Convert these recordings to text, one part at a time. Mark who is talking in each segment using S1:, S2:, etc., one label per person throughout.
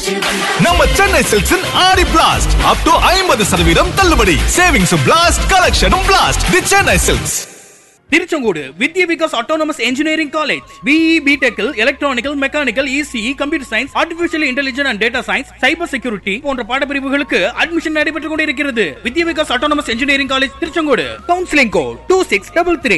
S1: நம்ம சென்னை சில்க்ஸின் ஆடி blast up to ஐம்பது சதவீதம் தள்ளுபடி சேவிங்ஸும் பிளாஸ்ட் கலெக்ஷனும் blast the Chennai silks
S2: Tiruchengode Vidya Vikas autonomous engineering college B E பிடெக்கில் electronical mechanical ECE computer science artificial intelligence and data science cyber security போன்ற பாடப்பிரிவுகளுக்கு அட்மிஷன் நடைபெற்றுக் கொண்டிருக்கிறது Vidya Vikas autonomous engineering college Tiruchengode counselling code two six double three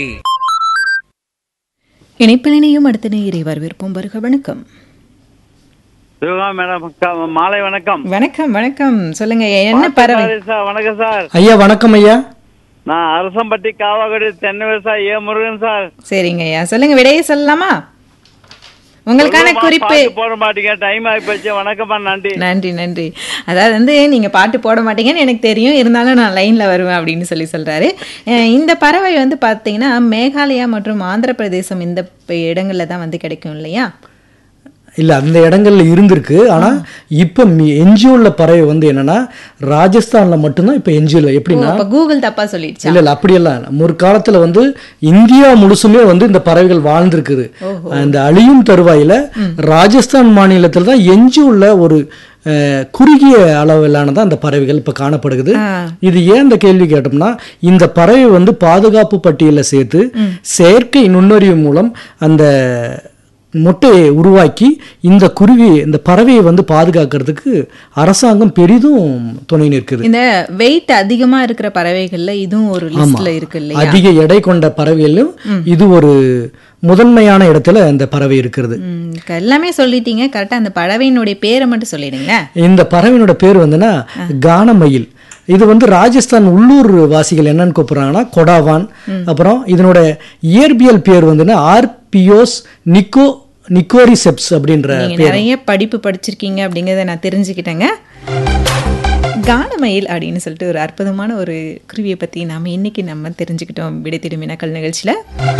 S3: இணைப்பினையும் அடுத்த நேயரை வரவேற்போம் வருக வணக்கம்
S4: சிவகா மேடம் க- மாலை வணக்கம்
S3: வணக்கம் வணக்கம் சொல்லுங்க என்ன பறவை
S4: சார் வணக்கம் சார்
S5: ஐயா வணக்கம் ஐயா
S4: நான் அரசம்பட்டி காவாக்குடி தென்னை விவசாயி ஏ முருகன் சார்
S3: சரிங்க ஐயா சொல்லுங்க விடையை சொல்லலாமா உங்களுக்கான
S4: சொல்லுமா,
S3: குறிப்பு
S4: பாட்டு போட மாட்டீங்க டைம் ஆகி போச்சு வணக்கம்மா நன்றி
S3: நன்றி நன்றி அதாவது வந்து நீங்க பாட்டு போட மாட்டீங்கன்னு எனக்கு தெரியும் இருந்தாலும் நான் லைன்ல வருவேன் அப்படின்னு சொல்லி சொல்றாரு அஹ் இந்த பறவை வந்து பாத்தீங்கன்னா மேகாலயா மற்றும் ஆந்திர பிரதேசம் இந்த ப- இடங்கள்ல தான் வந்து கிடைக்கும் இல்லையா
S5: இல்ல அந்த இடங்கள்ல இருந்திருக்கு ஆனா இப்ப என்ஜிஓ உள்ள பறவை வந்து என்னன்னா ராஜஸ்தான்ல மட்டும்தான் இப்ப என்ஜிஓ
S3: ஓ,
S5: எப்படின்னா
S3: அப்ப கூகுள் தப்பா சொல்லிடுச்சா
S5: இல்ல இல்ல அப்படியெல்லாம் இல்ல. முற்காலத்துல வந்து இந்தியா முழுசுமே வந்து இந்த பறவைகள் வாழ்ந்திருக்குது அந்த அழியும் தருவாயில ராஜஸ்தான் மாநிலத்துல தான் எஞ்சி உள்ள ஒரு அஹ், குறுகிய அளவிலானதான் அந்த பறவைகள் இப்ப காணப்படுகிறது இது ஏன் இந்த கேள்வி கேட்டோம்னா இந்த பறவை வந்து பாதுகாப்பு பட்டியல சேர்த்து செயற்கை நுண்ணறிவு மூலம் அந்த முட்டையை உருவாக்கி இந்த குருவி இந்த பறவையை வந்து பாதுகாக்கிறதுக்கு அரசாங்கம் பெரிதும் துணை நிற்குது
S3: இந்த வெயிட் அதிகமா இருக்கிற பறவைகள்ல இதுவும் ஒரு லிஸ்ட்ல இருக்கு இல்லையா
S5: அதிக எடை கொண்ட பறவையிலும் இது ஒரு முதன்மையான இடத்துல இந்த பறவை இருக்கிறது
S3: ம், எல்லாமே சொல்லிட்டீங்க கரெக்டா அந்த பறவையினுடைய பேரை மட்டும் சொல்லிடுங்க
S5: இந்த பறவையினோட பேர் வந்துன்னா கானமயில் இது வந்து ராஜஸ்தான் உள்ளூர் வாசிகள் என்னன்னு கூப்பிடுறாங்கன்னா கொடாவான் அப்புறம் இதனோட இயற்பியல் பேர் வந்துன்னா ஆர்பியோஸ் நிக்கோ நிக்கோரிசெப்ஸ் அப்படின்ற
S3: நீங்க நிறைய படிப்பு படிச்சிருக்கீங்க அப்படிங்கறத நான் தெரிஞ்சுக்கிட்டேங்க கானமயில் அப்படின்னு சொல்லிட்டு ஒரு அற்புதமான ஒரு குருவியை பத்தி நாம இன்னைக்கு நம்ம தெரிஞ்சுக்கிட்டோம் விடை தேடும் வினாக்கள் நிகழ்ச்சியில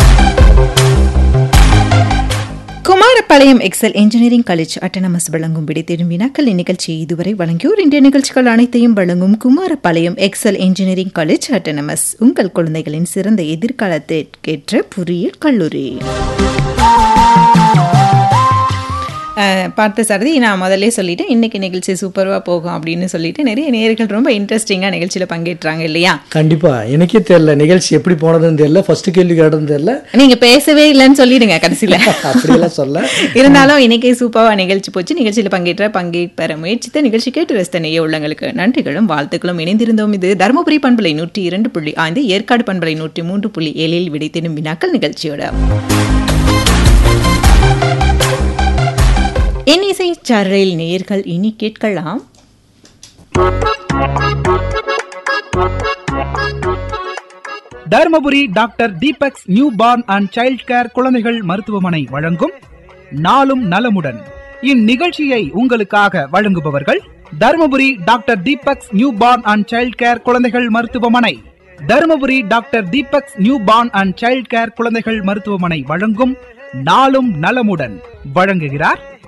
S3: Kumarapalayam excel engineering college autonomous வழங்கும் விடை தேடும் வினாக்கள் இந்நிகழ்ச்சியை இதுவரை வழங்கியோர் இன்றைய நிகழ்ச்சிகள் அனைத்தையும் வழங்கும் Kumarapalayam excel engineering college autonomous உங்கள் குழந்தைகளின் சிறந்த எதிர்காலத்திற்கேற்ற பொறியியல் கல்லூரி அஹ், பார்த்த சாரதி நான் முதல்ல சொல்லிட்டேன் இன்னைக்கு நிகழ்ச்சி சூப்பராக போகும் அப்படின்னு சொல்லிட்டு நிறைய நேயர்கள் ரொம்ப இன்ட்ரெஸ்டிங்காக நிகழ்ச்சியில் பங்கேற்றாங்க இல்லையா
S5: கண்டிப்பா எனக்கே தெரியல நிகழ்ச்சி எப்படி போனதுன்னு தெரியல ஃபர்ஸ்ட் கேள்வி கேட்டதுன்னு தெரியல
S3: நீங்க பேசவே இல்லைன்னு சொல்லிடுங்க கடைசியில்
S5: அப்படியெல்லாம் சொல்ல
S3: இருந்தாலும் இன்னைக்கு சூப்பராக நிகழ்ச்சி போச்சு நிகழ்ச்சியில் பங்கேற்ற பங்கேற்பெற முயற்சித்த நிகழ்ச்சி கேட்டு ரசித்த நெய்ய உள்ளங்களுக்கு நன்றிகளும் வாழ்த்துக்களும் இணைந்திருந்தோம் இது தருமபுரி பண்பலை நூற்றி இரண்டு புள்ளி ஐந்து ஏற்காடு பண்பலை நூற்றி மூன்று புள்ளி ஏழில் விடைத்தெனும் வினாக்கள் நிகழ்ச்சியோட என் இசை சாரலில் நேயர்கள் இனி கேட்கலாம்
S6: Dharmapuri doctor Deepak's new born and child care குழந்தைகள் மருத்துவமனை வழங்கும் நாளும் நலமுடன் இந்நிகழ்ச்சியை உங்களுக்காக வழங்குபவர்கள் Dharmapuri doctor Deepak's new born and child care குழந்தைகள் மருத்துவமனை Dharmapuri doctor Deepak's new born and child care குழந்தைகள் மருத்துவமனை வழங்கும் நாளும் நலமுடன் வழங்குகிறார்